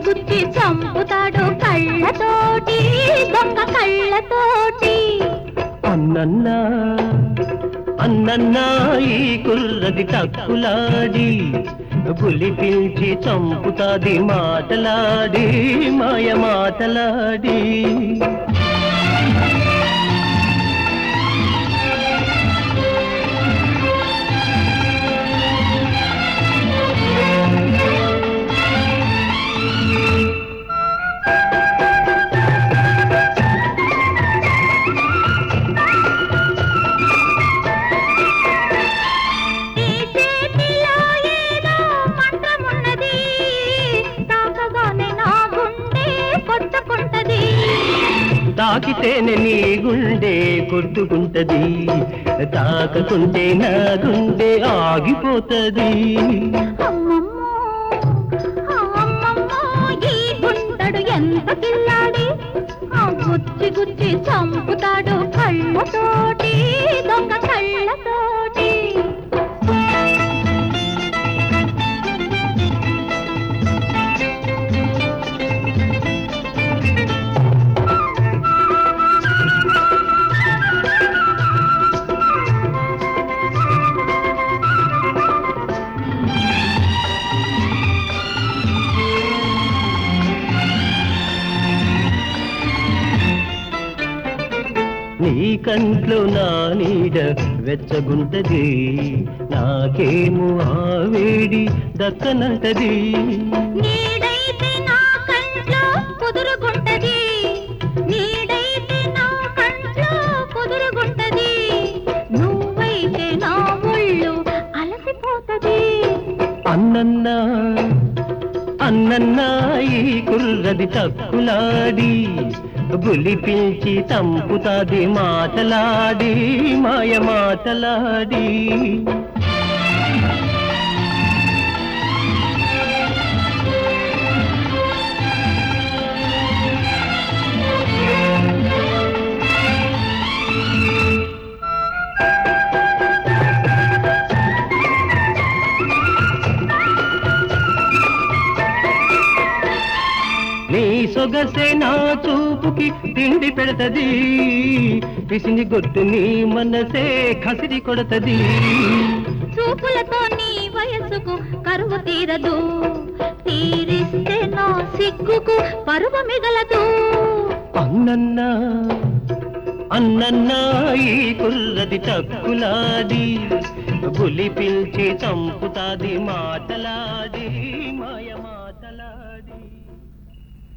గుచ్చి చంపుతాడు కళ్ళతోటి దొంగ కళ్ళతోటి అన్నన్నా అన్నన్నా ఈ కుర్రది తక్కులాడి పులి పిలిచి చంపుతాది మాటలాడి మాయ మాటలాడి ఈ చేతిలో ఏదో మంత్రమున్నది తాకగానే నా గుండె కొట్టుకుంటది తాకితేనే నీ గుండె కొట్టుకుంటది తాకకుంటే నా గుండె ఆగిపోతది అమ్మమ్మో అమ్మమ్మో ఈ గుండడు ఎంత కిల్లాడి ఆ గుచ్చి గుచ్చి చంపుతాడు కళ్ళతోటి దొంగ కళ్ళతోటి నీ కంట్లో నా నీడ వెచ్చగుంటది నాకేమో ఆ వేడి దక్కనంటది నీడైతే నా కంట్లో కుదురుగుంటది నీడైతే నా కంట్లో కుదురుగుంటది నువ్వైతే నా ఒళ్ళు అలసిపోతది అన్నన్నా అన్నన్నా ఈ కుర్రది తక్కులాడి బులి పిలిచి తంపుతాది మాటలాడి మాయ మాటలాడి నీ సొగసే నా చూపుకి తిండి పెడతది పిసిని గొట్టు నీ మనసే కసిరి కొడతది చూపులతో నీ వయసుకు కరువు తీరదు తీరిస్తే నా సిగ్గుకు పరువు మిగలదు అన్నన్నా అన్నన్నా ఈ కుర్రది తక్కులాడి బులి పిలిచి చంపుతాది మాటలాడి మాయమా